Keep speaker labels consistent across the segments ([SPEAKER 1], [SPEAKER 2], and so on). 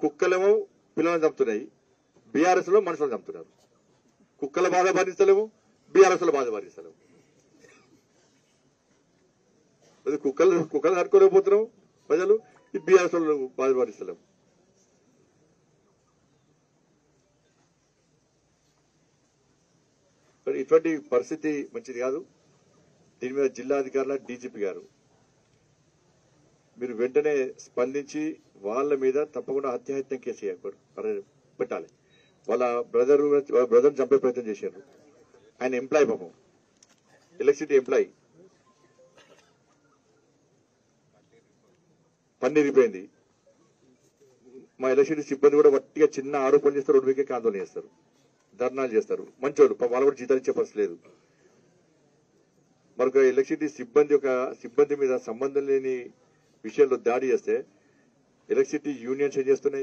[SPEAKER 1] కుక్కలేమో పిల్లలను చంపుతున్నాయి బీఆర్ఎస్ లో మనుషులను చంపుతున్నారు కుక్కల బాధ భరించలేము బీఆర్ఎస్ లో బాధ భరించలేము అది కుక్కలు కుక్కలు కట్టుకోలేకపోతున్నాం ప్రజలు ఈ బీఆర్ఎస్ లో బాధ భరిస్తలేము మరి ఇటువంటి పరిస్థితి మంచిది కాదు దీని మీద జిల్లాధికారుల డీజీపీ గారు మీరు వెంటనే స్పందించి వాళ్ళ మీద తప్పకుండా హత్యాహత్యం కేసు చేయకూడదు. పర- పెట్టాలి వాళ్ళ బ్రదర్ బ్రదర్ చంపే ప్రయత్నం చేశారు ఆయన ఎంప్లాయ్ పాపం ఎలక్ట్రిసిటీ ఎంప్లాయ్ పని ఇరిగిపోయింది మా ఎలక్ట్రిసిటీ సిబ్బంది కూడా వట్టిగా చిన్న ఆరోపణలు చేస్తారు రోడ్డు మీకే ఆందోళన చేస్తారు ధర్నాలు చేస్తారు మంచోళ్ళు పాపం వాళ్ళు కూడా జీతాలు ఇచ్చే పరిస్థితి లేదు మరొక ఎలక్ట్రిసిటీ సిబ్బంది ఒక సిబ్బంది మీద సంబంధం లేని విషయాల్లో దాడి చేస్తే ఎలక్ట్రిసిటీ యూనియన్స్ ఏం చేస్తున్నాయి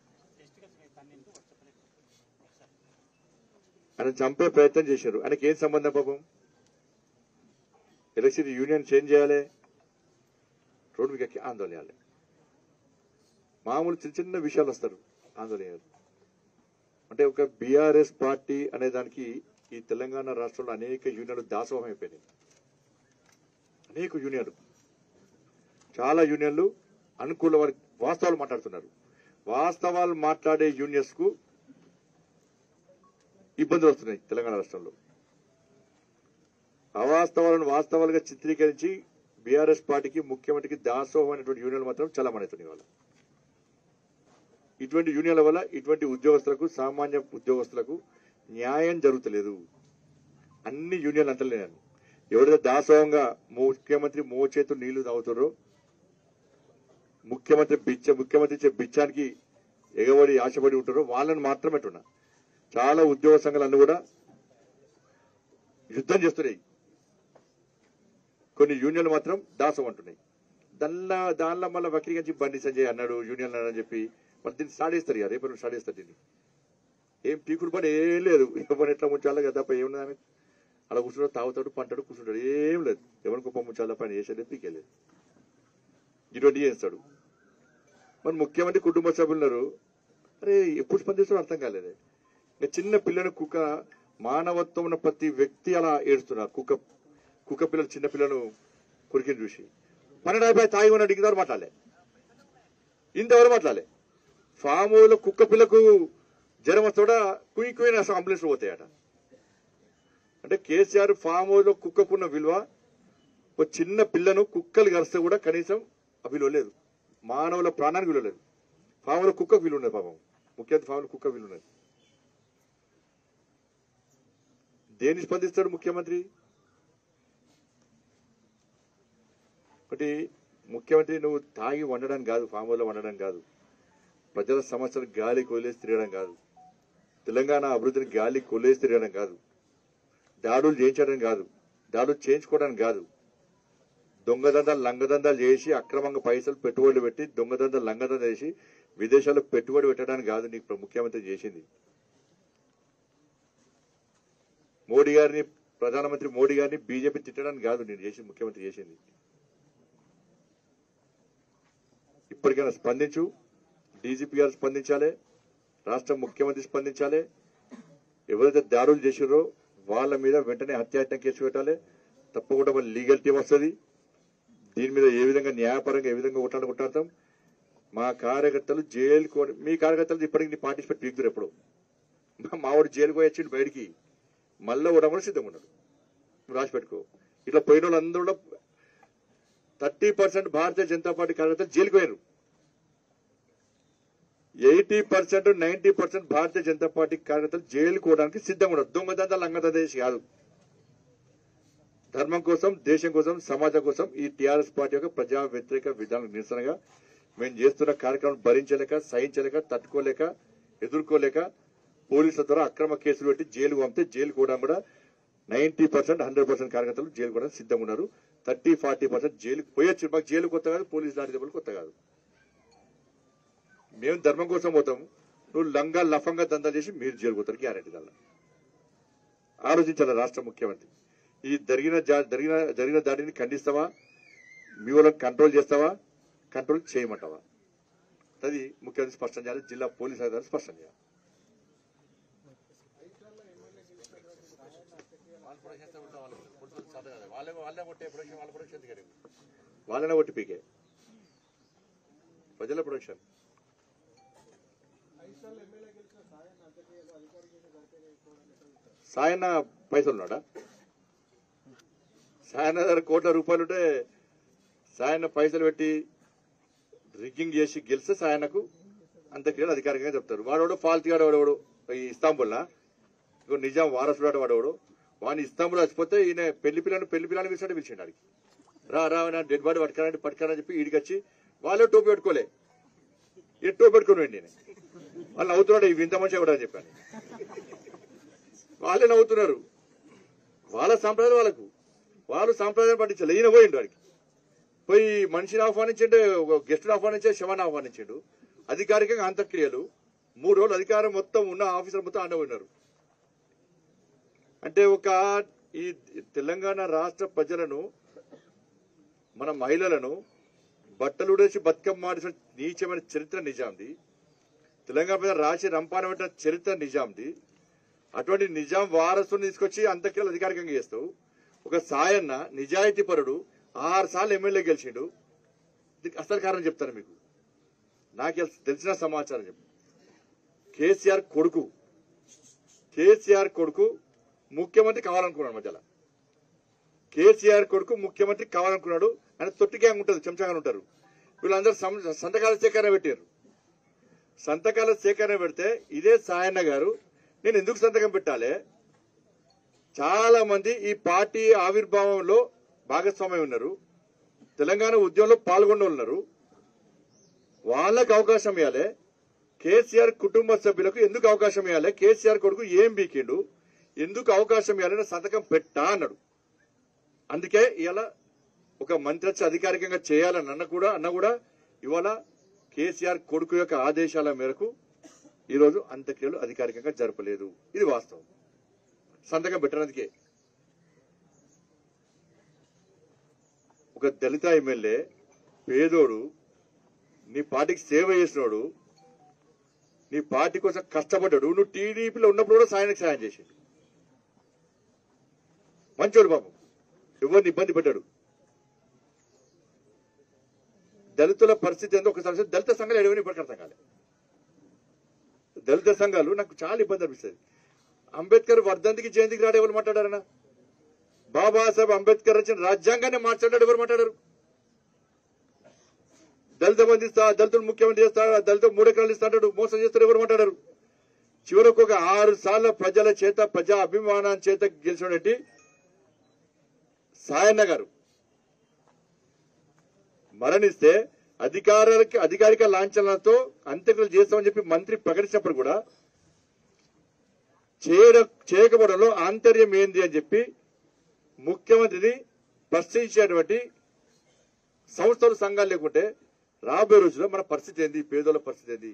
[SPEAKER 1] ఆయన చంపే ప్రయత్నం చేశారు ఆయనకి ఏం సంబంధం పాపం ఎలక్ట్రిసిటీ యూనియన్ చేంజ్ చేయాలి రోడ్డు మీకు ఎక్కి ఆందోళన చేయాలి మామూలు చిన్న చిన్న విషయాలు వస్తారు ఆందోళన చేయాలి అంటే ఒక బీఆర్ఎస్ పార్టీ అనే దానికి ఈ తెలంగాణ రాష్ట్రంలో అనేక యూనియన్లు దాసోహం అయిపోయినాయి అనేక యూనియన్లు చాలా యూనియన్లు అనుకూల వారి వాస్తవాలు మాట్లాడుతున్నారు వాస్తవాలు మాట్లాడే యూనియన్స్ కు ఇబ్బందులు వస్తున్నాయి తెలంగాణ రాష్ట్రంలో అవాస్తవాలను వాస్తవాలుగా చిత్రీకరించి బీఆర్ఎస్ పార్టీకి ముఖ్యమంత్రికి దాసోహం అనేటువంటి యూనియన్లు మాత్రం చాలా మనవుతున్నాయి వాళ్ళ ఇటువంటి యూనియన్ల వల్ల ఇటువంటి ఉద్యోగస్తులకు సామాన్య ఉద్యోగస్తులకు న్యాయం జరుగుతలేదు అన్ని యూనియన్లు అంటలేను ఎవరైతే దాసోహంగా ముఖ్యమంత్రి మోచేతు నీళ్లు తాగుతారో ముఖ్యమంత్రి బిచ్చ ముఖ్యమంత్రి ఇచ్చే బిచ్చానికి ఎగబడి ఆశపడి ఉంటారో వాళ్ళని మాత్రమే అంటున్నా చాలా ఉద్యోగ సంఘాలన్నీ కూడా యుద్ధం చేస్తున్నాయి కొన్ని యూనియన్లు మాత్రం దాసం అంటున్నాయి దానిలో దానిలో మళ్ళీ వక్రీకరించి బండి సంజయ్ అన్నాడు యూనియన్ అని చెప్పి మరి దీన్ని సాడేస్తారు ఇక రేపు సాడేస్తారు దీన్ని ఏం పీకుడు పని ఏం లేదు ఎవరు ఎట్లా ముంచాలో కదా తప్ప ఏమున్నది ఆమె అలా కూర్చుంటాడు తాగుతాడు పంటాడు కూర్చుంటాడు ఏం లేదు ఎవరి గొప్ప ముంచాలో పని చేసేది పీకేలేదు ఇటువంటి చేస్తాడు మరి ముఖ్యమంత్రి కుటుంబ సభ్యులు ఉన్నారు అరే ఎప్పుడు స్పందిస్తాడో అర్థం కాలేదే ఇంకా చిన్న పిల్లని కుక్క మానవత్వం ఉన్న ప్రతి వ్యక్తి అలా ఏడుస్తున్నారు కుక్క కుక్క పిల్లలు చిన్న పిల్లను కొరికిని చూసి పన్నెండు అయిపోయి తాగి ఉన్నాడు ఇంకెవరు మాట్లాడలే ఇంతవరకు మాట్లాడలే ఫామ్ లో కుక్క పిల్లకు జ్వరం వస్తాడా కుయి కుయిన అంబులెన్స్ పోతాయట అంటే కేసీఆర్ ఫామ్ లో కుక్కకున్న విలువ ఒక చిన్న పిల్లను కుక్కలు గరిస్తే కూడా కనీసం ఆ విలువ లేదు మానవుల ప్రాణానికి విలువ లేదు ఫామ్ లో కుక్కకు విలువ ఉన్నది పాపం ముఖ్యమంత్రి ఫామ్ లో కుక్క విలువ ఉన్నది దేని స్పందిస్తాడు ముఖ్యమంత్రి ఒకటి ముఖ్యమంత్రి నువ్వు తాగి వండడం కాదు ఫామ్ హౌస్లో వండడం కాదు ప్రజల సమస్యలు గాలి కొలేసి తిరగడం కాదు తెలంగాణ అభివృద్ధిని గాలి కొలేసి తిరగడం కాదు దాడులు చేయించడం కాదు దాడులు చేయించుకోవడానికి కాదు దొంగదందాలు లంగదందాలు చేసి అక్రమంగా పైసలు పెట్టుబడులు పెట్టి దొంగదందాలు లంగదందాలు చేసి విదేశాల్లో పెట్టుబడి పెట్టడానికి కాదు నీకు ఇప్పుడు ముఖ్యమంత్రి చేసింది మోడీ గారిని ప్రధానమంత్రి మోడీ గారిని బీజేపీ తిట్టడానికి కాదు నేను చేసి ముఖ్యమంత్రి చేసింది ఇప్పటికైనా స్పందించు డీజీపీ గారు స్పందించాలి రాష్ట్ర ముఖ్యమంత్రి స్పందించాలి ఎవరైతే దాడులు చేసిరో వాళ్ళ మీద వెంటనే హత్యాయత్నం కేసు పెట్టాలి తప్పకుండా మన లీగల్ టీం వస్తుంది దీని మీద ఏ విధంగా న్యాయపరంగా ఏ విధంగా కొట్లాడ కొట్లాడతాం మా కార్యకర్తలు జైలుకు మీ కార్యకర్తలు ఇప్పటికి పార్టిసిపేట్ పీకుతారు ఎప్పుడు మా- మావాడు జైలుకు పోయి వచ్చిండు బయటికి మళ్ళీ కూడా కూడా సిద్ధంగా ఉన్నాడు నువ్వు రాసి పెట్టుకో ఇట్లా పోయిన వాళ్ళందరూ కూడా thirty percent Bharatiya Janata party కార్యకర్తలు జైలుకు పోయారు eighty percent ninety percent Bharatiya Janata party కార్యకర్తలు జైలుకు పోవడానికి సిద్ధంగా ఉన్నారు దొంగదంద లంగదందేశ్ కాదు ధర్మం కోసం దేశం కోసం సమాజం కోసం ఈ టీఆర్ఎస్ పార్టీ యొక్క ప్రజా వ్యతిరేక విధానం నిరసనగా మేము చేస్తున్న కార్యక్రమం భరించలేక సహించలేక తట్టుకోలేక ఎదుర్కోలేక పోలీసుల ద్వారా అక్రమ కేసులు పెట్టి జైలు పంపితే జైలు కూడా కూడా నైన్టీ పర్సెంట్ హండ్రెడ్ పర్సెంట్ కార్యకర్తలు జైలు కూడా సిద్ధంగా ఉన్నారు థర్టీ ఫార్టీ పర్సెంట్ జైలుకు పోయొచ్చు మాకు జైలు కొత్త కాదు పోలీసు దాడి దెబ్బలు కొత్త కాదు మేము ధర్మం కోసం పోతాం నువ్వు లంగా లఫంగా దందా చేసి మీరు జైలు పోతారు గ్యారెంటీ దల్లా ఆలోచించాలి రాష్ట్ర ముఖ్యమంత్రి ఈ జరిగిన జా- జరిగిన జరిగిన దాడిని ఖండిస్తావా మీ వాళ్ళని కంట్రోల్ చేస్తావా కంట్రోల్ చేయమంటావా అది ముఖ్యమంత్రి స్పష్టం చేయాలి జిల్లా పోలీస్ అధికారులు స్పష్టం చేయాలి వాళ్ళనే ఒట్టి పీకే ప్రజల ప్రొడక్షన్ సాయన్న పైసలు ఉన్నాడా సాయన్న దగ్గర కోట్ల రూపాయలు ఉంటే సాయన్న పైసలు పెట్టి రిగ్గింగ్ చేసి గెలిస్తే సాయన్నకు అంత్యక్రియలు అధికారికంగా చెప్తారు వాడోడు ఫాల్తీ గాడు వాడోడు ఈ ఇస్తాంబుల్లా ఇంకో నిజాం వారసుడు వాడోడు వాడిని ఇస్తాంబుల్ వచ్చిపోతే ఈయన పెళ్లి పిల్లని పెళ్లి పిల్లని పిలిచాడు పిలిచిండు ఆడికి రా రా నా డెడ్ బాడీ పట్టుకురండి పట్టుకురని చెప్పి ఈడికి వచ్చి వాళ్ళే టోపీ పెట్టుకోలే ఈ టోపీ పెట్టుకుని వెండి నేను వాళ్ళు నవ్వుతున్నాడు ఇవి ఇంత మంచిగా కూడా అని చెప్పాను వాళ్ళే నవ్వుతున్నారు వాళ్ళ సాంప్రదాయం వాళ్ళకు వాళ్ళు సాంప్రదాయం పట్టించాలి ఈయన పోయిండు వాడికి పోయి మనిషిని ఆహ్వానించండు ఒక గెస్ట్ని ఆహ్వానించే శవాన్ని ఆహ్వానించాడు అధికారికంగా అంత్యక్రియలు మూడు రోజులు అధికారం మొత్తం ఉన్న ఆఫీసర్ మొత్తం ఆడ ఉన్నారు అంటే ఒక ఈ తెలంగాణ రాష్ట్ర ప్రజలను మన మహిళలను బట్టలు ఉడేసి బతుకమ్మ ఆడిసిన నీచమైన చరిత్ర నిజాంది తెలంగాణ మీద రాసి రంపాన పెట్టిన చరిత్ర నిజాంది అటువంటి నిజాం వారసుని తీసుకొచ్చి అంత్యక్రియలు అధికారికంగా చేస్తావు ఒక సాయన్న నిజాయితీ పరుడు ఆరు సార్లు ఎమ్మెల్యే గెలిచిండు దీనికి అసలు కారణం చెప్తాను మీకు నాకు తెల్- తెలిసిన సమాచారం చెప్పు కేసీఆర్ కొడుకు కేసీఆర్ కొడుకు ముఖ్యమంత్రి కావాలనుకున్నాడు మధ్యలో కేసీఆర్ కొడుకు ముఖ్యమంత్రి కావాలనుకున్నాడు ఆయన తొట్టిగా ఉంటుంది చెంచాగా ఉంటారు వీళ్ళందరూ సం- సంతకాల సేకరణ పెట్టారు సంతకాల సేకరణ పెడితే ఇదే సాయన్న గారు నేను ఎందుకు సంతకం పెట్టాలి చాలా మంది ఈ పార్టీ ఆవిర్భావంలో భాగస్వామ్యం ఉన్నారు తెలంగాణ ఉద్యమంలో పాల్గొన్న ఉన్నారు వాళ్ళకు అవకాశం ఇవ్వాలి కేసీఆర్ కుటుంబ సభ్యులకు ఎందుకు అవకాశం ఇవ్వాలి కేసీఆర్ కొడుకు ఏం బీకిండు ఎందుకు అవకాశం ఇవ్వాలని సంతకం పెట్టా అన్నాడు అందుకే ఇవాళ ఒక మంత్రి వచ్చి అధికారికంగా చేయాలని అన్న కూడా అన్న కూడా ఇవాళ కేసీఆర్ కొడుకు యొక్క ఆదేశాల మేరకు ఈరోజు అంత్యక్రియలు అధికారికంగా జరపలేదు ఇది వాస్తవం సంతకం పెట్టడానికి ఒక దళిత ఎమ్మెల్యే పేదోడు నీ పార్టీకి సేవ చేసినోడు నీ పార్టీ కోసం కష్టపడ్డాడు నువ్వు టీడీపీలో ఉన్నప్పుడు కూడా సాయానికి సాయం చేసిండు మంచోడు పాపం ఎవరిని ఇబ్బంది పెట్టాడు దళితుల పరిస్థితి ఏందో ఒకసారి చూస్తే దళిత సంఘాలు ఎడవని ఇప్పటికీ అర్థం కాలే దళిత సంఘాలు నాకు చాలా ఇబ్బంది అనిపిస్తుంది అంబేద్కర్ వర్ధంతికి జయంతికి రాడు ఎవరు మాట్లాడారన్నా బాబాసాహెబ్ అంబేద్కర్ రచన రాజ్యాంగాన్ని మార్చాడు ఎవరు మాట్లాడారు దళిత మంది ఇస్తా దళితులు ముఖ్యమంత్రి చేస్తా దళిత మూడెకరాలు ఇస్తా అంటాడు మోసం చేస్తారు ఎవరు మాట్లాడారు చివరకు ఒక ఆరు సార్ల ప్రజల చేత ప్రజా అభిమానం చేత గెలిచినటువంటి సాయన్న గారు మరణిస్తే అధికారులకి అధికారిక లాంఛనాలతో అంత్యక్రియలు చేస్తామని చెప్పి మంత్రి ప్రకటించినప్పుడు కూడా చేయడం చేయకపోవడంలో ఆంతర్యం ఏంది అని చెప్పి ముఖ్యమంత్రిని ప్రశ్నించేటువంటి సంస్థలు సంఘాలు లేకుంటే రాబోయే రోజుల్లో మన పరిస్థితి ఏంది పేదోళ్ళ పరిస్థితి ఏంది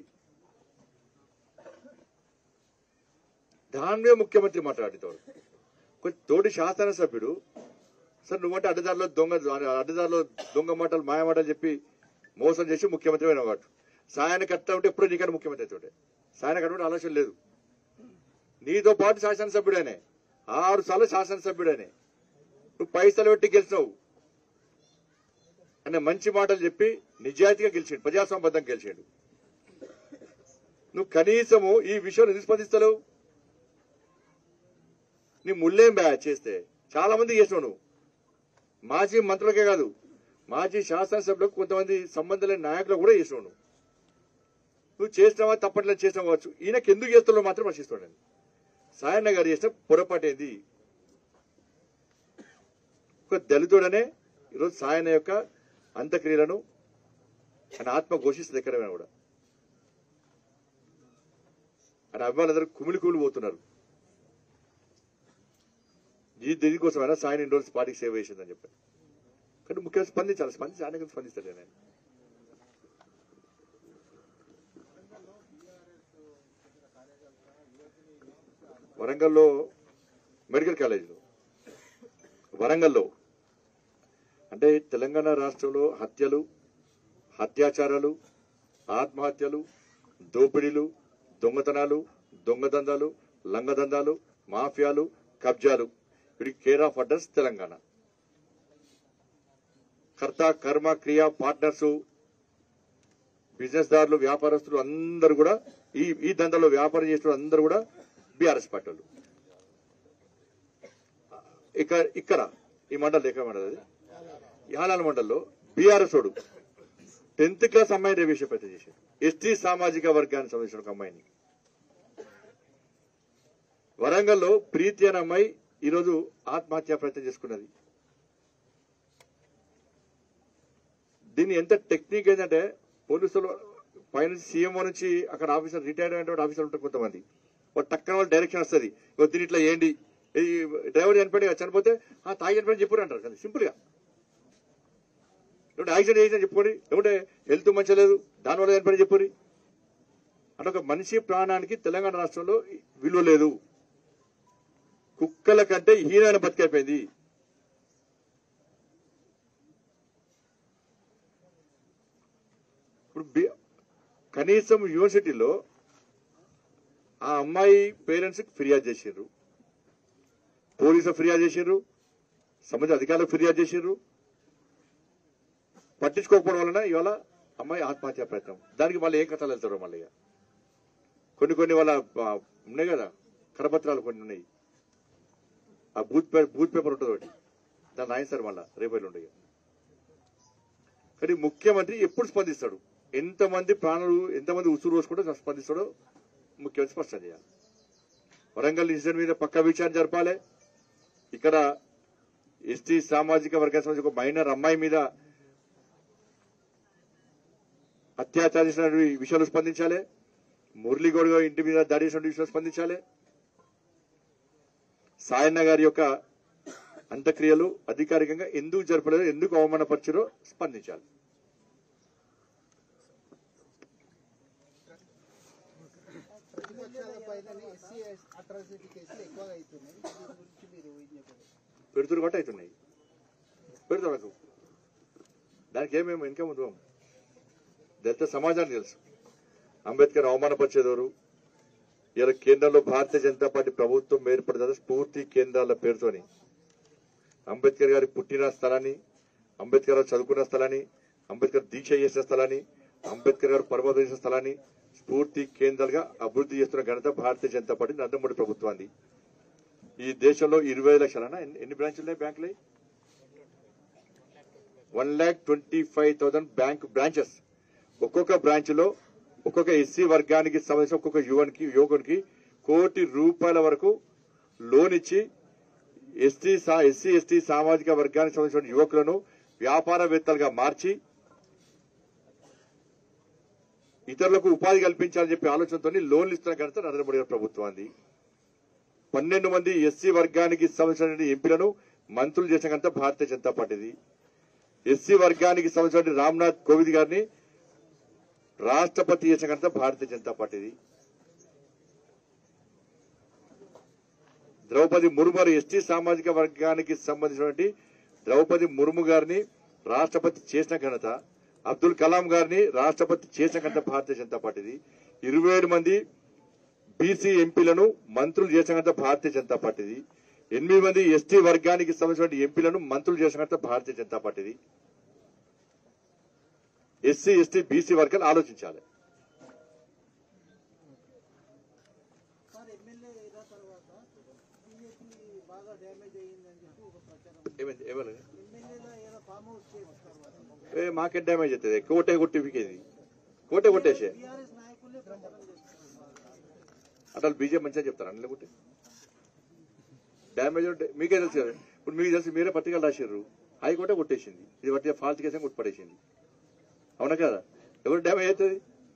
[SPEAKER 1] దాని మీద ముఖ్యమంత్రి మాట్లాడుతాడు కొంచెం తోటి శాసనసభ్యుడు సార్ నువ్వంటే అడ్డదారిలో దొంగ అడ్డదారిలో దొంగ మాటలు మాయ మాటలు చెప్పి మోసం చేసి ముఖ్యమంత్రి అయిన వాడు సాయాన్ని కట్టా ఉంటే ఎప్పుడూ నీకన్నా ముఖ్యమంత్రి అవుతాడే సాయాన్ని కట్టడం ఆలోచన లేదు నీతో పాటు శాసనసభ్యుడేనే ఆరు సార్లు శాసనసభ్యుడేనే నువ్వు పైసలు పెట్టి గెలిచినావు అనే మంచి మాటలు చెప్పి నిజాయితీగా గెలిచాడు ప్రజాస్వామ్యబద్ధంగా గెలిచాడు నువ్వు కనీసము ఈ విషయంలో ఎందుకు స్పందిస్తలేవు నీ ముళ్ళేం బ్యా చేస్తే చాలా మంది చేసినావు నువ్వు మాజీ మంత్రులకే కాదు మాజీ శాసనసభ్యులకు కొంతమంది సంబంధం లేని నాయకులు కూడా చేసినావు నువ్వు నువ్వు చేసినావా తప్పట్లేదు చేసినావు కావచ్చు ఈయనకి ఎందుకు చేస్తున్నావు మాత్రం ప్రశ్నిస్తున్నాడు నేను. సాయన్న గారు చేసిన పొరపాటు ఏంది ఒక దళితుడనే ఈరోజు సాయన్న యొక్క అంత్యక్రియలను ఆయన ఆత్మ ఘోషిస్తుంది ఎక్కడైనా కూడా ఆయన అభిమానులందరూ కుమిలి కుమిలి పోతున్నారు ఈ దీనికోసమైనా సాయన ఇన్ని రోజులు పార్టీకి సేవ చేసిందని చెప్పారు కానీ ముఖ్యంగా స్పందించాలి స్పందించి ఆయన స్పందిస్తాడు నేను వరంగల్లో మెడికల్ కాలేజీలో వరంగల్లో అంటే తెలంగాణ రాష్ట్రంలో హత్యలు అత్యాచారాలు ఆత్మహత్యలు దోపిడీలు దొంగతనాలు దొంగదందాలు లంగదందాలు మాఫియాలు కబ్జాలు వీటికి కేర్ ఆఫ్ అడ్రస్ తెలంగాణ కర్త కర్మ క్రియ పార్ట్నర్స్ బిజినెస్ దారులు వ్యాపారస్తులు అందరూ కూడా ఈ ఈ దందాలో వ్యాపారం చేసిన అందరూ కూడా బీఆర్ఎస్ పార్టీ వాళ్ళు ఇక్కడ ఇక్కడ ఈ మండలి ఎక్కడ మండలి అది యాలాల మండల్లో బీఆర్ఎస్ వాడు టెన్త్ క్లాస్ అమ్మాయిని రేవేశ పెద్ద చేశాడు ఎస్టీ సామాజిక వర్గానికి సంబంధించిన ఒక అమ్మాయిని వరంగల్లో ప్రీతి అనే అమ్మాయి ఈరోజు ఆత్మహత్యా ప్రయత్నం చేసుకున్నది దీన్ని ఎంత టెక్నిక్ ఏంటంటే పోలీసులు పైన సీఎం నుంచి అక్కడ ఆఫీసర్ రిటైర్డ్ అయినటువంటి ఆఫీసర్ ఉంటారు కొంతమంది ఒక టక్కన వాళ్ళు డైరెక్షన్ వస్తుంది ఇగో దీని ఇట్లా ఏంటి ఈ డ్రైవర్ చనిపోయి కదా, చనిపోతే ఆ తాగి చనిపోయి చెప్పురు అంటారు కదా సింపుల్ గా ఏమంటే యాక్సిడెంట్ చేసిన చెప్పుకోండి ఏమంటే హెల్త్ మంచిగా లేదు దానివల్ల చనిపోయి చెప్పురి అంటే ఒక మనిషి ప్రాణానికి తెలంగాణ రాష్ట్రంలో విలువ లేదు కుక్కల కంటే హీనైన బతికైపోయింది ఇప్పుడు బి- కనీసం యూనివర్సిటీలో ఆ అమ్మాయి పేరెంట్స్ ఫిర్యాదు చేసిండ్రు పోలీసులు ఫిర్యాదు చేసిండ్రు సంబంధిత అధికారులకు ఫిర్యాదు చేసిండ్రు పట్టించుకోకపోవడం వలన ఇవాళ అమ్మాయి ఆత్మహత్య ప్రయత్నం దానికి మళ్ళీ ఏం కథలు వెళ్తారో మళ్ళీ ఇక. కొన్ని కొన్ని వాళ్ళ ఆ, ఉన్నాయి కదా కరపత్రాలు కొన్ని ఉన్నాయి ఆ బూత్ పే- బూత్ పేపర్ ఉంటుంది ఒకటి దాన్ని రాయిస్తారు మళ్ళా రేపటి ఉండగా కానీ ముఖ్యమంత్రి ఎప్పుడు స్పందిస్తాడు ఎంతమంది ప్రాణులు ఎంతమంది ఉసురు పోసుకుంటే స్పందిస్తాడో ముఖ్యమంత్రి స్పష్టం చేయాలి వరంగల్ ఇన్సిడెంట్ మీద పక్క విచారణ జరపాలి ఇక్కడ ఎస్టీ సామాజిక వర్గానికి సంబంధించిన ఒక మైనర్ అమ్మాయి మీద అత్యాచారం చేసిన విషయాలు స్పందించాలి మురళీగౌడ్ గారి ఇంటి మీద దాడి చేసిన విషయాలు స్పందించాలి సాయన్న గారి యొక్క అంత్యక్రియలు అధికారికంగా ఎందుకు జరపలేదు ఎందుకు అవమానపరిచారో స్పందించాలి
[SPEAKER 2] ప్రతిపక్షాల పైన ఎస్సీ అట్రాసిటీ కేసులు ఎక్కువగా అవుతున్నాయి దీని గురించి మీరు ఏం చెప్పారు
[SPEAKER 1] పెడుతురు కాబట్టి అవుతున్నాయి పెడుతురకు దానికి ఏమేమి ఇంకా ముందు దళిత సమాజానికి తెలుసు అంబేద్కర్ అవమానపరిచేదెవరు ఇలా కేంద్రంలో భారతీయ జనతా పార్టీ ప్రభుత్వం ఏర్పడిన స్ఫూర్తి కేంద్రాల పేరుతోని అంబేద్కర్ గారి పుట్టిన స్థలాన్ని అంబేద్కర్ గారు చదువుకున్న స్థలాన్ని అంబేద్కర్ దీక్ష చేసిన స్థలాన్ని అంబేద్కర్ గారు పరమత చేసిన స్థలాన్ని స్ఫూర్తి కేంద్రాలుగా అభివృద్ధి చేస్తున్న ఘనత భారతీయ జనతా పార్టీ నరేంద్ర మోడీ ప్రభుత్వాన్ని ఈ దేశంలో ఇరవై లక్షలనా ఎన్ని ఎన్ని బ్రాంచ్లు ఉన్నాయి బ్యాంకులు one lakh twenty five thousand bank branches ఒక్కొక్క బ్రాంచ్ లో ఒక్కొక్క ఎస్సీ వర్గానికి సంబంధించిన ఒక్కొక్క యువనికి యువకునికి కోటి రూపాయల వరకు లోన్ ఇచ్చి ఎస్టీ ఎస్సీ ఎస్టీ సామాజిక వర్గానికి సంబంధించిన యువకులను వ్యాపారవేత్తలుగా మార్చి ఇతరులకు ఉపాధి కల్పించాలని చెప్పి ఆలోచనతో లోన్లు ఇస్తున్న ఘనత నరేంద్ర మోడీ గారి ప్రభుత్వాన్ని పన్నెండు మంది ఎస్సీ వర్గానికి సంబంధించిన ఎంపీలను మంత్రులు చేసిన ఘనత భారతీయ జనతా పార్టీది ఎస్సీ వర్గానికి సంబంధించిన రామ్నాథ్ కోవింద్ గారిని రాష్ట్రపతి చేసిన ఘనత భారతీయ జనతా పార్టీది ద్రౌపది ముర్ము ఎస్టీ సామాజిక వర్గానికి సంబంధించినటువంటి ద్రౌపది ముర్ము గారిని రాష్ట్రపతి చేసిన ఘనత అబ్దుల్ కలాం గారిని రాష్ట్రపతి చేసిన ఘనత భారతీయ జనతా పార్టీది ఇరవై ఏడు మంది బీసీ ఎంపీలను మంత్రులు చేసిన ఘనత భారతీయ జనతా పార్టీది ఎనిమిది మంది ఎస్టీ వర్గానికి సంబంధించిన ఎంపీలను మంత్రులు చేసిన ఘనత భారతీయ జనతా పార్టీది ఎస్సీ ఎస్టీ బీసీ వర్గాలు ఆలోచించాలి
[SPEAKER 2] సార్ ఎమ్మెల్యే అయిన తర్వాత బీజేపీ బాగా డ్యామేజ్ అయ్యిందని చెప్పి ఒక ప్రచారం
[SPEAKER 1] ఏమైంది ఏమైంది
[SPEAKER 2] ఎమ్మెల్యేలో ఏదో ఫామ్ హౌస్ చేసిన తర్వాత
[SPEAKER 1] ఏ మాకేం డ్యామేజ్ అవుతుంది కోటే కొట్టిఫికేది కోటే కొట్టేసే
[SPEAKER 2] టీఆర్ఎస్ నాయకులే ప్రచారం చేస్తున్నారు
[SPEAKER 1] అసలు బీజేపీ మంచిగా చెప్తారు అన్ని లేకుంటే డ్యామేజ్ ఉంటే మీకే తెలుసు కదా ఇప్పుడు మీకు తెలిసి మీరే పత్రికలు రాశారు హైకోర్టే కొట్టేసింది ఇది పట్టిన ఫాల్ట్ కేసు కొట్టి పడేసింది అవునా కదా ఎవరు డ్యామేజ్ అవుతుంది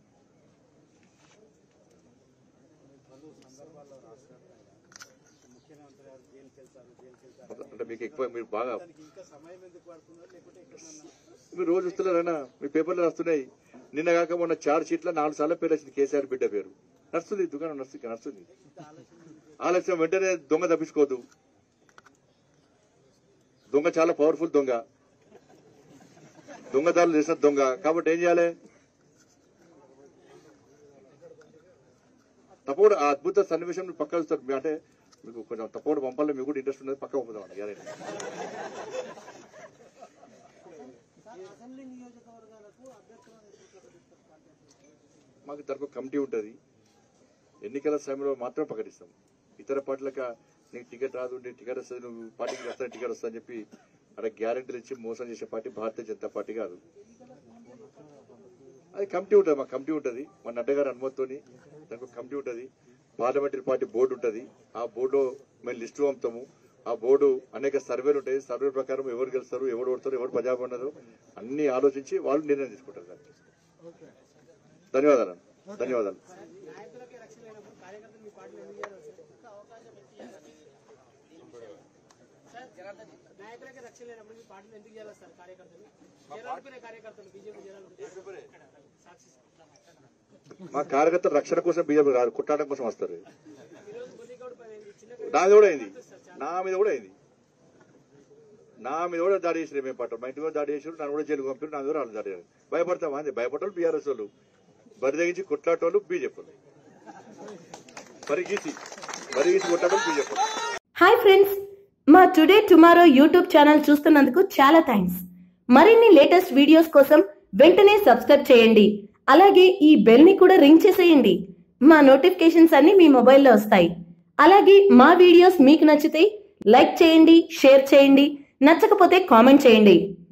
[SPEAKER 1] అంటే మీకు ఎక్కువ మీరు బాగా
[SPEAKER 2] ఇంకా సమయం ఎందుకు పడుతున్నారు లేకుంటే ఎక్కడన్నా
[SPEAKER 1] మీరు రోజు వస్తున్నారన్నా మీ పేపర్లో వస్తున్నాయి నిన్న కాక మొన్న చార్ షీట్లో నాలుగు సార్లు పేరు వచ్చింది కేసీఆర్ బిడ్డ పేరు నడుస్తుంది దుకాణం నడుస్తుంది నడుస్తుంది ఆలస్యం వెంటనే దొంగ తప్పించుకోవద్దు దొంగ చాలా పవర్ఫుల్ దొంగ దొంగదారులు చేసిన దొంగ కాబట్టి ఏం చేయాలి తప్పకుండా ఆ అద్భుత సన్నివేశం మీరు పక్క చూస్తారు మీ- అంటే మీకు కొంచెం తప్పకుండా పంపాలి మీకు కూడా ఇంట్రెస్ట్ ఉన్నది పక్క పంపుదాం గ్యారెంటీ
[SPEAKER 2] సార్ అసెంబ్లీ నియోజకవర్గాలకు అభ్యర్థులను ఎప్పుడు ప్రకటిస్తారు పార్టీ
[SPEAKER 1] మాకు దానికి ఒక కమిటీ ఉంటుంది ఎన్నికల సమయంలో మాత్రం ప్రకటిస్తాం ఇతర పార్టీలకు నీకు టికెట్ రాదు నీ టికెట్ వస్తుంది నువ్వు పార్టీకి వస్తా టికెట్ వస్తా అని చెప్పి అక్కడ గ్యారెంటీలు ఇచ్చి మోసం చేసే పార్టీ భారతీయ జనతా పార్టీ కాదు అది కమిటీ ఉంటుంది మా కమిటీ ఉంటుంది మా నడ్డా గారి అనుమతితోని దానికి ఒక కమిటీ ఉంటుంది పార్లమెంటరీ పార్టీ బోర్డు ఉంటుంది ఆ బోర్డు మేము లిస్టు పంపుతాము ఆ బోర్డు అనేక సర్వేలు ఉంటాయి సర్వే ప్రకారం ఎవరు గెలుస్తారు ఎవరు ఓడతారు ఎవరు ప్రజాబ్ ఉన్నదో అన్ని ఆలోచించి వాళ్ళు నిర్ణయం తీసుకుంటారు దాన్ని. ధన్యవాదాలు ధన్యవాదాలు
[SPEAKER 2] నాయకులకే రక్షణ లేనప్పుడు కార్యకర్తలు మీ పార్టీలో ఎందుకు చేయాలి సార్ అవకాశం సార్ నాయకులకే రక్షణ లేనప్పుడు మీ పార్టీలో ఎందుకు చేయాలి సార్ కార్యకర్తలు చేయాలనుకునే కార్యకర్తలు బీజేపీ చేయాలనుకునే సాక్షి
[SPEAKER 1] మా కార్యకర్తల రక్షణ కోసం బీజేపీ రాదు కొట్టాడడం కోసం వస్తారు
[SPEAKER 2] ఈరోజు బుద్ధిగౌడ్ పని చిన్న
[SPEAKER 1] నాది కూడా అయింది నా మీద కూడా అయింది నా మీద కూడా దాడి చేసిన మేము పట్టాం మా ఇంటి మీద దాడి చేసారు నన్ను కూడా జైలు పంపారు నా మీద వాళ్ళు దాడి చేశారు భయపడతామా అంది భయపడేవాళ్ళు బీఆర్ఎస్ వాళ్ళు బరి తెగించి కొట్లాటోళ్ళు బీజేపీ వాళ్ళు పరిగీసి పరిగీసి కొట్లాటోళ్ళు బీజేపీ వాళ్ళు
[SPEAKER 3] హాయ్ ఫ్రెండ్స్ మా టుడే టుమారో యూట్యూబ్ ఛానల్ చూస్తున్నందుకు చాలా థ్యాంక్స్ మరిన్ని లేటెస్ట్ వీడియోస్ కోసం వెంటనే సబ్స్క్రైబ్ చేయండి అలాగే ఈ బెల్ ని కూడా రింగ్ చేసేయండి మా నోటిఫికేషన్స్ అన్ని మీ మొబైల్లో వస్తాయి అలాగే మా వీడియోస్ మీకు నచ్చితే లైక్ చేయండి షేర్ చేయండి నచ్చకపోతే కామెంట్ చేయండి